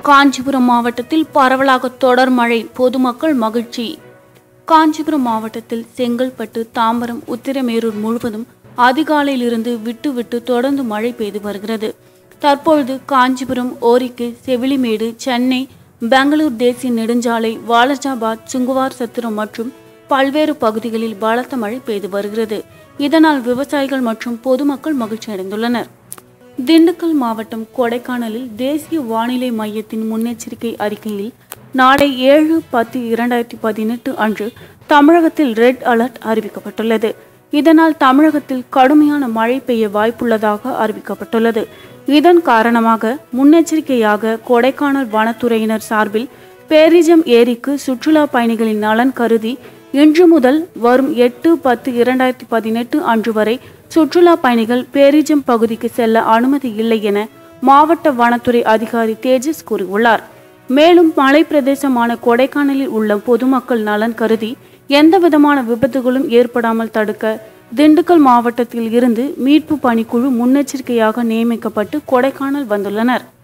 காஞ்சிபுரம் மாவட்டத்தில் பரவலாக தொடர் மழை பொதுமக்கள் மகிழ்ச்சி காஞ்சிபுரம் மாவட்டத்தில் செங்கல்பட்டு தாம்பரம் உத்திரமேரூர் முழுவதும் அதிகாலையிலிருந்து விட்டு விட்டு தொடர்ந்து மழை பெய்து வருகிறது தற்பொழுது காஞ்சிபுரம் ஓரிக்கு செவிலிமேடு சென்னை பெங்களூர் தேசிய நெடுஞ்சாலை வாலஜாபாத் சுங்குவார் சத்திரம் மற்றும் பல்வேறு பகுதிகளில் பலத்த மழை பெய்து வருகிறது இதனால் விவசாயிகள் மற்றும் பொதுமக்கள் மகிழ்ச்சி அடைந்துள்ளனர் திண்டுக்கல் மாவட்டம் கொடைக்கானலில் தேசிய வானிலை மையத்தின் முன்னெச்சரிக்கை அறிக்கையில் நாளை ஏழு பத்து இரண்டாயிரத்தி பதினெட்டு அன்று தமிழகத்தில் ரெட் அலர்ட் அறிவிக்கப்பட்டுள்ளது இதனால் தமிழகத்தில் கடுமையான மழை பெய்ய வாய்ப்புள்ளதாக அறிவிக்கப்பட்டுள்ளது இதன் காரணமாக முன்னெச்சரிக்கையாக கொடைக்கானல் வனத்துறையினர் சார்பில் பேரிஜம் ஏரிக்கு சுற்றுலா பயணிகளின் நலன் கருதி இன்று முதல் வரும் எட்டு பத்து இரண்டாயிரத்தி பதினெட்டு அன்று வரை சுற்றுலா பயணிகள் பேரிஜம் பகுதிக்கு செல்ல அனுமதி இல்லை என மாவட்ட வனத்துறை அதிகாரி தேஜஸ் கூறியுள்ளார் மேலும் மலை பிரதேசமான கொடைக்கானலில் உள்ள பொதுமக்கள் நலன் கருதி எந்த விதமான விபத்துகளும் ஏற்படாமல் தடுக்க திண்டுக்கல் மாவட்டத்தில் இருந்து மீட்பு பணிக்குழு முன்னெச்சரிக்கையாக நியமிக்கப்பட்டு கொடைக்கானல் வந்துள்ளனர்